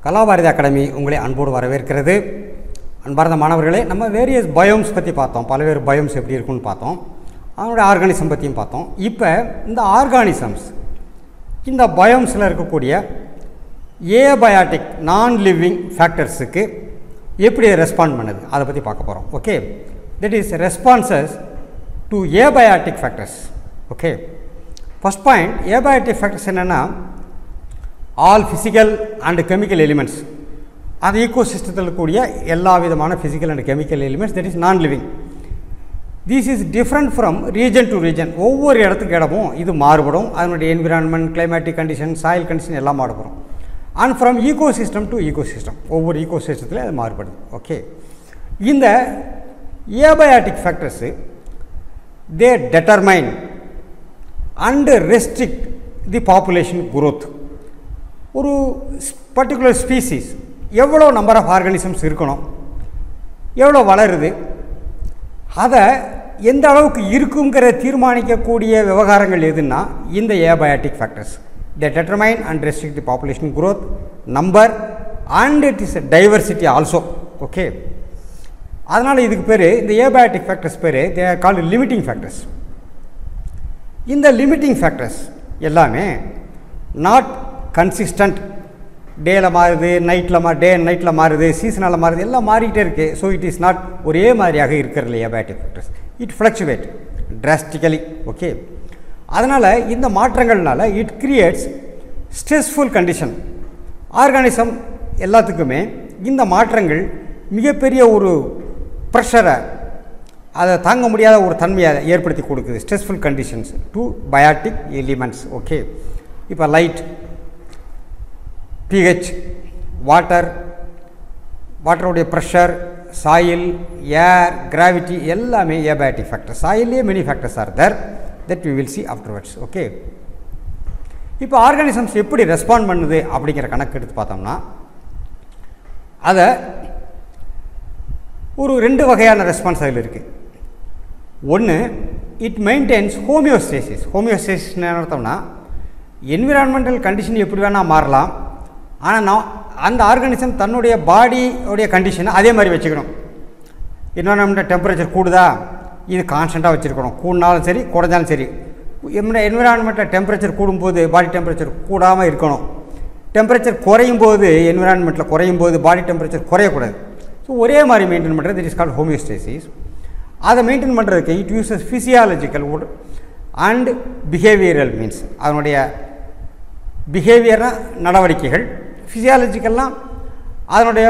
Kalabharathi academy உங்களை அன்போடு வரவேற்கிறது அன்பார்ந்த மாணவர்களே நம்ம வேரியஸ் பயோம்ஸ் பற்றி பார்த்தோம் பல்வேறு பயோம்ஸ் எப்படி இருக்குன்னு பார்த்தோம் அதனுடைய ஆர்கானிசம் பற்றியும் பார்த்தோம் இப்போ இந்த ஆர்கானிசம்ஸ் இந்த பயோம்ஸில் இருக்கக்கூடிய ஏபயாட்டிக் நான் லிவிங் ஃபேக்டர்ஸுக்கு எப்படி ரெஸ்பாண்ட் பண்ணுது அதை பற்றி பார்க்க போகிறோம் okay that is responses to abiotic factors okay first point abiotic factors என்னென்னா all physical and chemical elements அது ஈகோ சிஸ்டத்தில் இருக்கக்கூடிய எல்லா விதமான physical and chemical elements that is non living this is different from region to region ஒவ்வொரு இடத்துக்கு இடமும் இது மாறுபடும் அதனுடைய environment climatic condition soil condition எல்லாம் மாறுபடும் and from ecosystem to ecosystem ஒவ்வொரு ஈகோ சிஸ்டத்தில் அது மாறுபடுது ஓகே இந்த abiotic factors they determine and restrict the population growth ஒரு பர்டிகுலர் ஸ்பீசிஸ் எவ்வளோ நம்பர் ஆஃப் ஆர்கானிசம்ஸ் இருக்கணும் எவ்வளோ வளருது அதை எந்த அளவுக்கு இருக்குங்கிற தீர்மானிக்கக்கூடிய விவகாரங்கள் எதுன்னா இந்த abiotic factors the determine and restrict the population growth number and it is diversity also okay அதனால் இதுக்கு பேர் இந்த ஏபயாட்டிக் ஃபேக்டர்ஸ் பேர் they are called limiting factors இந்த லிமிட்டிங் ஃபேக்டர்ஸ் எல்லாமே நாட் கன்சிஸ்டன்ட் டேயில் மாறுது நைட்டில் மா டே அண்ட் நைட்டில் மாறுது சீசனில் மாறுது எல்லாம் மாறிக்கிட்டே இருக்குது ஸோ இட் இஸ் நாட் ஒரே மாதிரியாக இருக்கிறது abiotic factors it fluctuate drastically okay அதனால் இந்த மாற்றங்கள்னால it creates stressful condition organism எல்லாத்துக்குமே இந்த மாற்றங்கள் மிகப்பெரிய ஒரு ப்ரெஷரை அதை தாங்க முடியாத ஒரு தன்மையை ஏற்படுத்தி கொடுக்குது stressful conditions to biotic elements okay இப்போ லைட் பிஹெச் வாட்டர் வாட்டருடைய ப்ரெஷர் சாயில் ஏர் கிராவிட்டி எல்லாமே ஏபயாட்டிக் ஃபேக்டர் சாயிலே many factors are there that we will see afterwards okay இப்போ ஆர்கானிசம்ஸ் எப்படி ரெஸ்பாண்ட் பண்ணுது அப்படிங்கிற கணக்கு எடுத்து பார்த்தோம்னா அதை ஒரு ரெண்டு வகையான ரெஸ்பான்ஸ் அதில் இருக்குது ஒன்று இட் மெயின்டைன்ஸ் ஹோமியோஸ்டேசிஸ் ஹோமியோஸ்டேசிஸ் என்ன அர்த்தம்னா என்விரான்மெண்டல் கண்டிஷன் எப்படி வேணால் மாறலாம் ஆனால் நான் அந்த ஆர்கானிசம் தன்னுடைய பாடியோடைய கண்டிஷனை அதே மாதிரி வச்சுக்கணும் என்விரான்மெண்ட் டெம்பரேச்சர் கூடுதா இது கான்ஸ்டண்ட்டாக வச்சுருக்கணும் கூடினாலும் சரி குறைஞ்சாலும் சரி என்விரான்மெண்ட்டில் டெம்பரேச்சர் கூடும்போது பாடி டெம்பரேச்சர் கூடாமல் இருக்கணும் டெம்பரேச்சர் குறையும் போது என்விரான்மெண்ட்டில் குறையும் போது பாடி டெம்பரேச்சர் குறையக்கூடாது ஸோ ஒரே மாதிரி மெயின்டைன் பண்ணுறது இட் இஸ் கால்ட் ஹோமியோஸ்டேசிஸ் அதை மெயின்டைன் பண்ணுறதுக்கு it uses physiological and behavioural means அதனுடைய பிஹேவியர்னா நடவடிக்கைகள் ஃபிசியாலஜிக்கல்லாம் அதனுடைய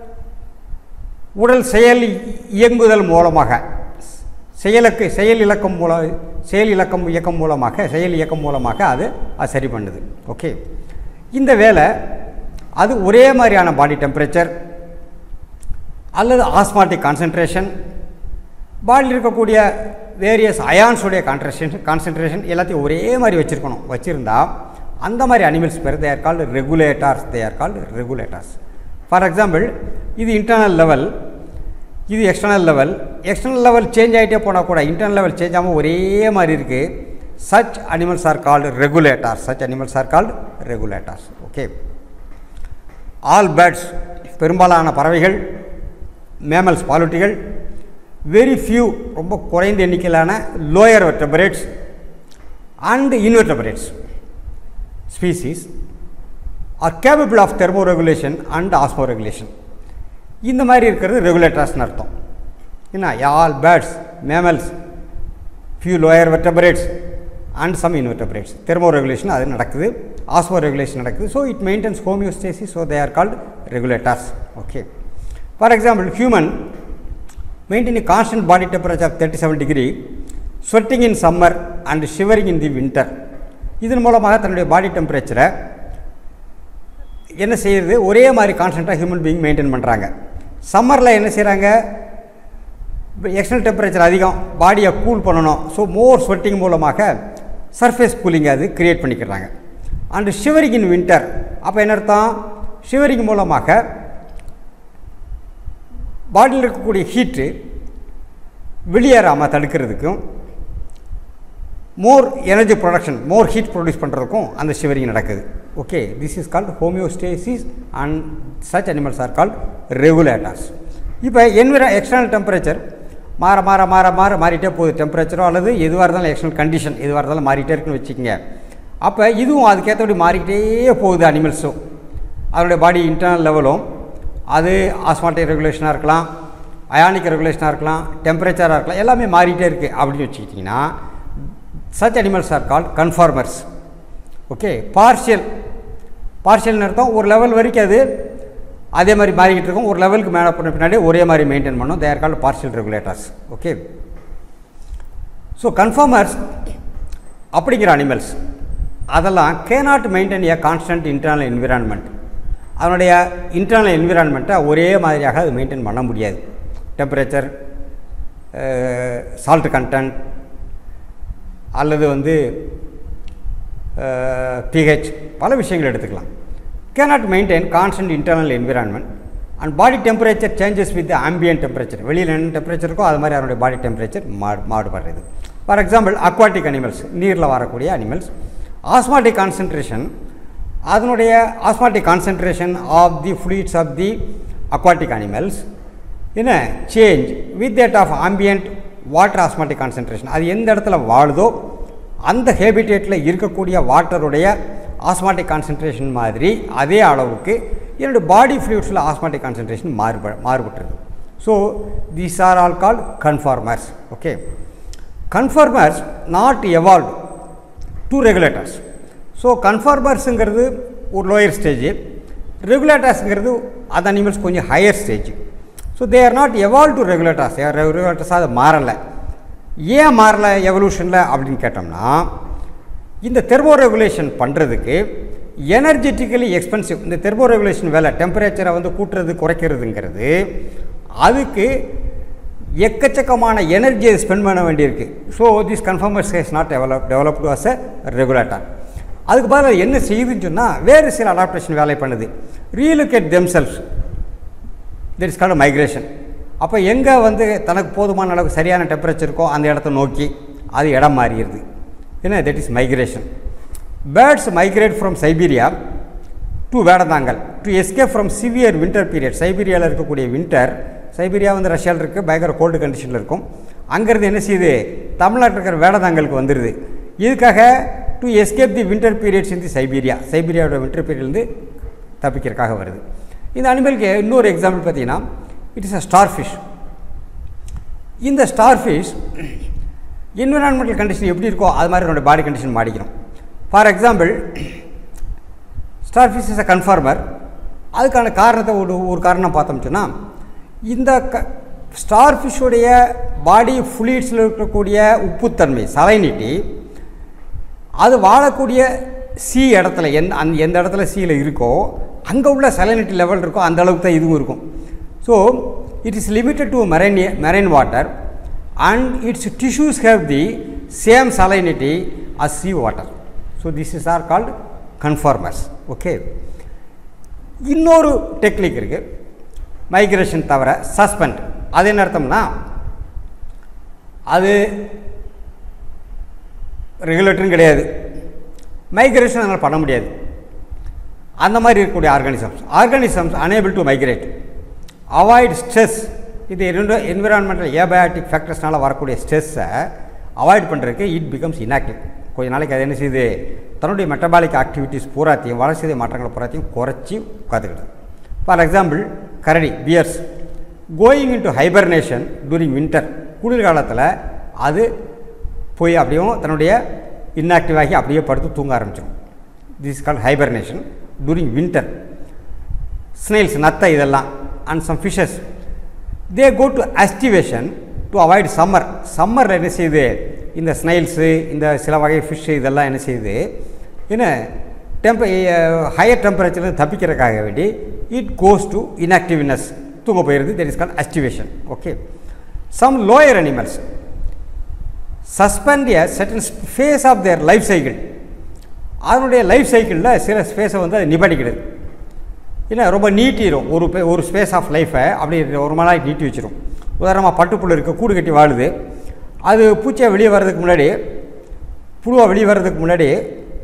உடல் செயல் இயங்குதல் மூலமாக செயலுக்கு செயல் இலக்கம் மூலம் செயல் இலக்கம் இயக்கம் மூலமாக செயல் இயக்கம் மூலமாக அது அது சரி பண்ணுது ஓகே இந்த வேலை அது ஒரே மாதிரியான பாடி டெம்பரேச்சர் அல்லது ஆஸ்மாட்டிக் கான்சன்ட்ரேஷன் பாடியில் இருக்கக்கூடிய வேரியஸ் அயான்ஸுடைய கான்ட்ரேஷன் கான்சன்ட்ரேஷன் எல்லாத்தையும் ஒரே மாதிரி வச்சுருக்கணும் வச்சுருந்தா அந்த மாதிரி அனிமல்ஸ் பேர் they are called regulators they are called regulators for example இது இன்டர்னல் லெவல் இது external level external level change ஆகிட்டே போனால் கூட இன்டர்னல் லெவல் சேஞ்ச் ஆகாமல் ஒரே மாதிரி இருக்குது such animals are called regulators such animals are called regulators okay all birds பெரும்பாலான பறவைகள் மேமல்ஸ் பாலூட்டிகள் வெரி ஃபியூ ரொம்ப குறைந்த எண்ணிக்கையிலான lower vertebrates and invertebrates species are capable of thermoregulation and osmoregulation இந்த மாதிரி இருக்கிறது ரெகுலேட்டர்ஸ்னு அர்த்தம் என்ன all birds mammals few lower vertebrates and some invertebrates thermoregulation அது நடக்குது ஆஸ்மோ ரெகுலேஷன் நடக்குது so it maintains homeostasis so they are called regulators okay for example human maintain constant body temperature of thirty seven degree sweating in summer and shivering in the winter இதன் மூலமாக தன்னுடைய பாடி டெம்பரேச்சரை என்ன செய்கிறது ஒரே மாதிரி கான்ஸ்டண்ட்டாக ஹியூமன் பீயிங் மெயின்டைன் பண்ணுறாங்க சம்மரில் என்ன செய்கிறாங்க எக்ஸ்டர்னல் டெம்பரேச்சர் அதிகம் பாடியை கூல் பண்ணணும் ஸோ மோர் ஸ்வெட்டிங் மூலமாக சர்ஃபேஸ் கூலிங் அது க்ரியேட் பண்ணிக்கிறாங்க அண்டு ஷிவரிங் இன் வின்டர் அப்போ என்ன அர்த்தம் ஷிவரிங் மூலமாக பாடியில் இருக்கக்கூடிய ஹீட்டு வெளியேறாமல் தடுக்கிறதுக்கும் more energy production more heat produce பண்ணுறதுக்கும் அந்த ஷிவரிங் நடக்குது okay this is called homeostasis and such animals are called regulators இப்போ என்விரா எக்ஸ்டர்னல் டெம்பரேச்சர் மாற மாற மாற மாற மாறிட்டே போகுது டெம்பரேச்சரோ அல்லது எதுவாக இருந்தாலும் எக்ஸ்டர்னல் கண்டிஷன் எதுவாக இருந்தாலும் மாறிட்டே இருக்குன்னு வச்சுக்கோங்க அப்போ இதுவும் அதுக்கேற்றபடி மாறிக்கிட்டே போகுது அனிமல்ஸும் அதனுடைய பாடி இன்டர்னல் லெவலும் அது ஆஸ்மாட்டிக் ரெகுலேஷனாக இருக்கலாம் அயானிக் ரெகுலேஷனாக இருக்கலாம் டெம்பரேச்சராக இருக்கலாம் எல்லாமே மாறிட்டே இருக்குது அப்படின்னு வச்சுக்கிட்டிங்கன்னா such animals are called conformers okay partial பார்ஷியல்னு அர்த்தம் ஒரு லெவல் வரைக்கும் அது அதே மாதிரி மாறிக்கிட்டு இருக்கும் ஒரு லெவலுக்கு மேலே பண்ண பின்னாடி ஒரே மாதிரி மெயின்டைன் பண்ணும் they're called partial regulators okay so conformers அப்படிங்கிற அனிமல்ஸ் அதெல்லாம் cannot maintain a constant internal environment அதனுடைய இன்டர்னல் என்விரான்மெண்ட்டை ஒரே மாதிரியாக அது மெயின்டைன் பண்ண முடியாது டெம்பரேச்சர் சால்ட் கண்டென்ட் அல்லது வந்து பிஹெச் பல விஷயங்கள் எடுத்துக்கலாம் cannot maintain constant internal environment and body temperature changes with ambient temperature வெளியில் என்ன டெம்பரேச்சர் இருக்கோ அது மாதிரி அதனுடைய பாடி டெம்பரேச்சர் மா மாறுபடுறது ஃபார் எக்ஸாம்பிள் அக்வாட்டிக் அனிமல்ஸ் நீரில் வரக்கூடிய அனிமல்ஸ் ஆஸ்மாட்டிக் கான்சன்ட்ரேஷன் அதனுடைய osmotic concentration of the fluids of the aquatic animals என்ன change with that of ambient water osmotic concentration அது எந்த இடத்துல வாழுதோ அந்த ஹேபிடேட்டில் இருக்கக்கூடிய வாட்டருடைய ஆஸ்மாட்டிக் கான்சன்ட்ரேஷன் மாதிரி அதே அளவுக்கு என்னுடைய பாடி ஃப்ளூயிட்ஸில் ஆஸ்மாட்டிக் கான்சன்ட்ரேஷன் மாறுப மாறுபட்டுருது so these are all called conformers okay conformers not evolve to regulators so கன்ஃபார்மர்ஸுங்கிறது ஒரு லோயர் ஸ்டேஜ் ரெகுலேட்டர்ஸுங்கிறது அது அனிமல்ஸ் கொஞ்சம் higher stage so they are not evolve to regulators ரெகுலேட்டர்ஸாக அது மாறலை ஏன் மாறலை எவல்யூஷனில் அப்படின்னு கேட்டோம்னா இந்த தெர்மோ ரெகுலேஷன் பண்ணுறதுக்கு எனர்ஜெட்டிக்கலி எக்ஸ்பென்சிவ் இந்த தெர்மோ ரெகுலேஷன் வேலை டெம்பரேச்சரை வந்து கூட்டுறது குறைக்கிறதுங்கிறது அதுக்கு எக்கச்சக்கமான எனர்ஜியை ஸ்பெண்ட் பண்ண வேண்டியிருக்கு so this conformers has not develop developed as a regulator அதுக்கு பதிலாக என்ன செய்யுதுன்னு சொன்னால் வேறு சில அடாப்டேஷன் வேலை பண்ணுது relocate themselves there is called migration அப்போ எங்கே வந்து தனக்கு போதுமான அளவுக்கு சரியான டெம்பரேச்சர் இருக்கோ அந்த இடத்த நோக்கி அது இடம் மாறிடுது ஏன்னா that is migration birds migrate from Siberia to Vedanthangal to escape from severe winter period சைபீரியாவில் இருக்கக்கூடிய வின்டர் சைபீரியா வந்து ரஷ்யாவில் இருக்குது பயங்கர கோல்டு கண்டிஷனில் இருக்கும் அங்கேருந்து என்ன செய்யுது தமிழ்நாட்டில் இருக்கிற வேடந்தாங்கலுக்கு வந்துடுது இதுக்காக to escape the winter periods in the Siberia சைபீரியாவோட வின்டர் பீரியட்லேருந்து தப்பிக்கிறதுக்காக வருது இந்த அனிமலுக்கு இன்னொரு எக்ஸாம்பிள் பார்த்தீங்கன்னா it is a starfish இந்த ஸ்டார் ஃபிஷ் என்விரான்மெண்டல் கண்டிஷன் எப்படி இருக்கோ அது மாதிரி என்னோடய பாடி கண்டிஷன் மாடிக்கணும் for example starfish is a conformer அதுக்கான காரணத்தை ஒரு ஒரு காரணம் பார்த்தோம் சொன்னால் இந்த க ஸ்டார் ஃபிஷ்ஷுடைய பாடி ஃப்ளூயிட்ஸில் இருக்கக்கூடிய உப்புத்தன்மை சலைனிட்டி அது வாழக்கூடிய சி இடத்துல எந்த அந் எந்த இடத்துல சீயில் இருக்கோ அங்கே உள்ள சலைனிட்டி லெவல் இருக்கோ அந்த அளவுக்கு தான் இதுவும் இருக்கும் so it is limited to marine marine water and its tissues have the same salinity as sea water so this is are called conformers okay இன்னொரு டெக்னிக் இருக்குது மைக்ரேஷன் தவிர சஸ்பெண்ட் அது என்ன அர்த்தம்னா அது ரெகுலேட்டரும் கிடையாது மைக்ரேஷன் அதனால் பண்ண முடியாது அந்த மாதிரி இருக்கக்கூடிய organisms organisms unable to migrate avoid stress இது இரண்டு என்விரான்மெண்டல் ஏபயாட்டிக் ஃபேக்டர்ஸ்னால் வரக்கூடிய ஸ்ட்ரெஸ்ஸை அவாய்ட் பண்ணுறதுக்கு இட் பிகம்ஸ் இன்ஆக்டிவ் கொஞ்ச நாளைக்கு அது என்ன செய்யுது தன்னுடைய மெட்டபாலிக் ஆக்டிவிட்டீஸ் பூராத்தையும் வளர்ச்சிதை மாற்றங்களை பூராத்தையும் குறைச்சி உட்காந்துக்கிடுது ஃபார் எக்ஸாம்பிள் கரடி bears going into hibernation during winter குளிர்காலத்தில் அது போய் அப்படியும் தன்னுடைய இன்ஆக்டிவ் ஆகி அப்படியே படுத்து தூங்க ஆரம்பிச்சிடும் this call hibernation during winter snails நத்தை இதெல்லாம் and some fishes they go to aestivation to avoid summer சம்மரில் என்ன செய்யுது இந்த ஸ்னைல்ஸு இந்த சில வகை ஃபிஷ்ஷு இதெல்லாம் என்ன செய்யுது என்ன டெம்ப ஹையர் டெம்பரேச்சர் தப்பிக்கிறதுக்காக வேண்டி இட் கோஸ் டு இன்ஆக்டிவ்னஸ் தூங்க போயிடுது that is call aestivation okay some lower animals suspend a certain phase of their life cycle அதனுடைய லைஃப் சைக்கிளில் சில ஸ்பேஸை வந்து அது நிப்பாட்டிக்கிடுது ஏன்னா ரொம்ப நீட்டிடும் ஒரு பே ஒரு ஸ்பேஸ் ஆஃப் லைஃப்பை அப்படி ஒரு மணி நாளைக்கு நீட்டி வச்சிரும் உதாரணமாக பட்டுப்புழு இருக்க கூடு கட்டி வாழுது அது பூச்சியாக வெளியே வர்றதுக்கு முன்னாடி புழுவாக வெளியே வர்றதுக்கு முன்னாடி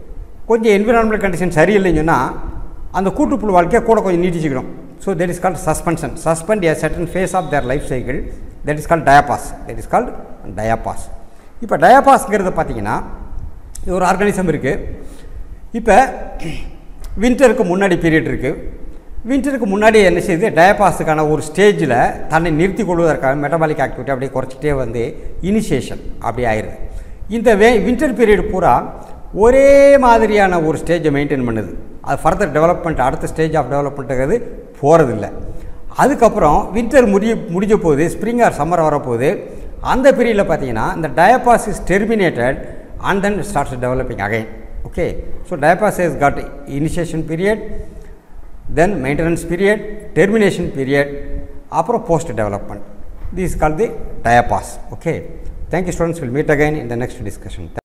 கொஞ்சம் என்விரான்மெண்டல் கண்டிஷன் சரியில்லைன்னு சொன்னால் அந்த கூட்டுப்புழு வாழ்க்கையை கூட கொஞ்சம் நீட்டிச்சுக்கணும் so that is called suspension suspend a certain phase of their life cycle that is called diapause that is called diapause இப்போ டயாபாஸ்ங்கிறது பார்த்தீங்கன்னா இது ஒரு ஆர்கானிசம் இருக்குது இப்போ வின்டருக்கு முன்னாடி பீரியட் இருக்குது வின்டருக்கு முன்னாடி என்ன செய்யுது டயபாஸுக்கான ஒரு ஸ்டேஜில் தன்னை நிறுத்தி கொள்வதற்காக மெட்டபாலிக் ஆக்டிவிட்டி அப்படியே குறைச்சிட்டே வந்து இனிஷியேஷன் அப்படி ஆயிடுது இந்த வே வின்டர் பீரியட் பூரா ஒரே மாதிரியான ஒரு ஸ்டேஜை மெயின்டைன் பண்ணுது அது ஃபர்தர் டெவலப்மெண்ட் அடுத்த ஸ்டேஜ் ஆஃப் டெவலப்மெண்ட்டுங்கிறது போகிறதில்ல அதுக்கப்புறம் வின்டர் முடிய முடிஞ்ச போது ஸ்ப்ரிங் ஆர் சம்மர் வரப்போகுது அந்த பீரியடில் பார்த்தீங்கன்னா இந்த diapause is terminated and then starts developing again okay so diapause has got initiation period then maintenance period termination period அப்புறம் post development this is called the diapause okay thank you students we'll meet again in the next discussion